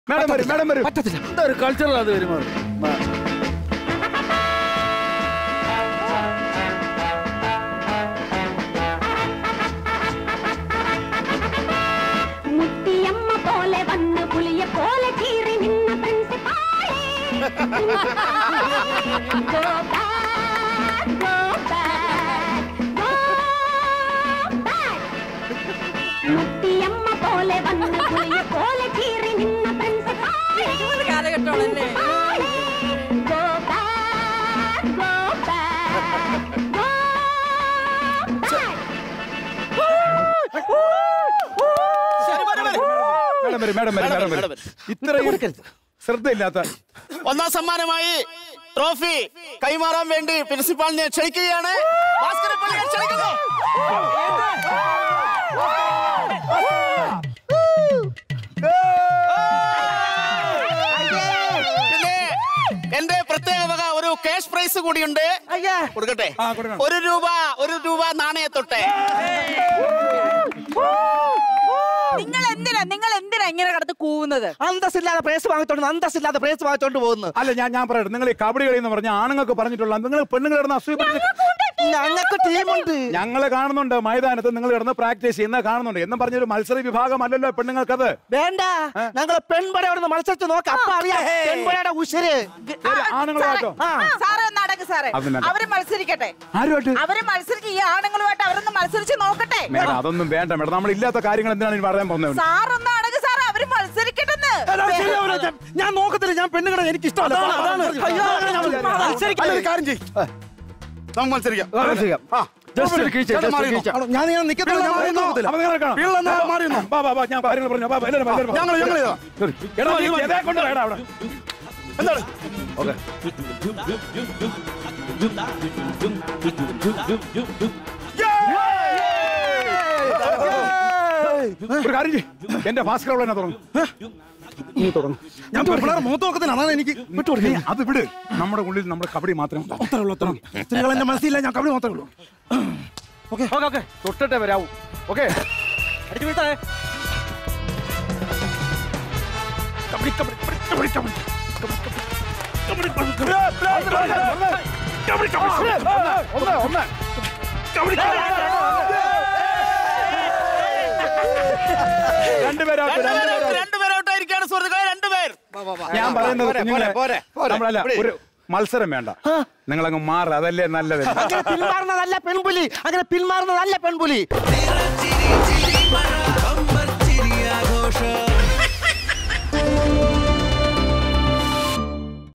Madam വരും madam വരും പറ്റത്തില്ല എന്താ ഒരു കൾച്ചറൽ അത് പെരുമാറും മുത്തിയമ്മ പോലെ വന്ന് പുലിയെ പോലെ കീറി നിന്ന പ്രിൻസിപ്പാളേ Go back, go back, go back. മുത്തിയമ്മ പോലെ വന്ന് പുലിയെ പോലെ കീറി നിന്ന പ്രിൻസിപ്പാളേ കാലഘട്ടമാണല്ലേ Go back, go back, go back. Madam വരും മേഡം വരും മേഡം വരും ഇത്രയും ശ്രദ്ധയില്ലാത്ത ഒന്നാം സമ്മാനമായി ട്രോഫി കൈമാറാൻ വേണ്ടി പ്രിൻസിപ്പാളിനെ ക്ഷണിക്കുകയാണ് ഭാസ്കരൻ പള്ളിയെ ക്ഷണിക്കുന്നു പിന്നെ എന്റെ പ്രത്യേക വക ഒരു ക്യാഷ് പ്രൈസ് കൂടിയുണ്ട് കൊടുക്കട്ടെ ആ, കൊടുക്കണം. ഒരു രൂപ ഒരു രൂപ നാണയത്തൊട്ടെ നിങ്ങൾ എന്തിനാ നിങ്ങൾ എന്തിനാ ഇങ്ങനെ കിടന്ന് കൂവുന്നത് അന്തസ്സില്ലാതെ പ്രേസ് വാങ്ങിച്ചോണ്ട് അന്തസ്സില്ലാതെ പ്രേസ് വാങ്ങിച്ചോണ്ട് പോകുന്നു അല്ല ഞാൻ ഞാൻ പറയട്ടെ നിങ്ങൾ ഈ കബഡി കളി എന്ന് പറഞ്ഞ ആണുങ്ങൾക്ക് പറഞ്ഞിട്ടുള്ള നിങ്ങൾ പെണ്ണുങ്ങൾ കിടന്ന് അസൂയപ്പെട്ട് ഞങ്ങൾക്ക് ടീമുണ്ട് ഞങ്ങളെ കാണുന്നുണ്ട് മൈതാനത്ത് നിങ്ങൾ കിടന്ന് പ്രാക്ടീസ് ചെയ്യുന്ന കാണുന്നുണ്ട് എന്നും പറഞ്ഞൊരു മത്സര വിഭാഗമല്ലല്ലോ പെണ്ണുങ്ങൾക്കത് വേണ്ട ഞങ്ങള് പെൺപടയോട് മത്സരിച്ച് നോക്കാം അപ്പൊ അറിയാം പെൺപടയുടെ ഉശര് ആണുങ്ങളായിട്ടോ ആ സാറേ ഒന്ന് അടക്ക് സാറേ അത് വേണ്ട. അവര് മത്സരിക്കട്ടെ ആരുമായിട്ട് അവര് മത്സരിക്കും ഈ ആണുങ്ങളുമായിട്ട് അവരൊന്ന് മത്സരിച്ച് നോക്കട്ടെ മേഡം അതൊന്നും വേണ്ട മേഡം നമ്മൾ ഇല്ലാത്ത കാര്യങ്ങൾ എന്തിനാണ് ഇനി പറയാൻ പോകുന്നത് സാറൊന്ന് അടക്ക് സാറേ അവര് മത്സരിക്കട്ടെന്ന് ഞാൻ നോക്കത്തില്ല ഞാൻ പെണ്ണുങ്ങളെ എനിക്ക് ഇഷ്ടമല്ല അയ്യോ, അങ്ങനെ ഞാൻ ചുമ്മാ മത്സരിക്കില്ല. അല്ല, ഒരു കാര്യം ചെയ്യ് നമുക്ക് മത്സരിക്കാം ആ, Just ഒരു കീഴ്ച, ചേട്ടൻ just ഒരു മാറി കീഴ്ച. നിന്നോ. ഞാൻ ഇങ്ങനെ നിൽക്കത്തില്ല ഞാൻ മാറി നോക്കത്തില്ല. അപ്പൊ നിങ്ങൾ കാണാം. പിള്ള നേരെ മാറി നിന്നോ. വാ, വാ, വാ, ഞാൻ കാര്യങ്ങൾ പറഞ്ഞു വാ, വാ, എല്ലാവരും വാ, എല്ലാവരും വാ. ഞങ്ങള് ഞങ്ങള് ഇതാ. എടാ, നീ ഇതേ കൊണ്ട് വേടാ അവിടെ. എന്താണ് ഒരു കാര്യം ചെയ്യ്. എന്റെ ഭാസ്കർ അവിടെ തുടങ്ങും ഞാൻ പിള്ളേരെ മൂത്ത് നോക്കത്തില്ല അതാണ് എനിക്ക് നീ അത് വിട് നമ്മുടെ ഉള്ളിൽ നമ്മുടെ കബഡി മാത്രം സ്ത്രീകൾ എന്റെ മനസ്സിലില്ല ഞാൻ കബഡി മാത്രമേ ഉള്ളൂ ഓക്കെ ഓക്കെ ഓക്കെ തൊട്ടിട്ടേ വരാവൂ ഓക്കെ അടിച്ചു വീഴ്ത്താതെ കബഡി കബഡി കബഡി കബഡി ഒന്ന് ഒന്ന് രണ്ടുപേരായിട്ട് രണ്ടുപേരായിട്ട് രണ്ടുപേരോട്ടായിരിക്കാണ് സുഹൃത്തുക്കളെ രണ്ടുപേർ ഞാൻ പറയുന്നത് പോരെ, കുഞ്ഞുങ്ങളെ, പോരെ, പോരെ. നമ്മളല്ല ഇവിടെ. ഒരു മത്സരം വേണ്ട നിങ്ങളങ്ങ് മാറ് അതല്ലേ നല്ലത് അങ്ങനെ പിന്മാറുന്നതല്ല പെൺപുലി അങ്ങനെ പിന്മാറുന്നതല്ല പെൺപുലി ചിരി ചിരി മഴ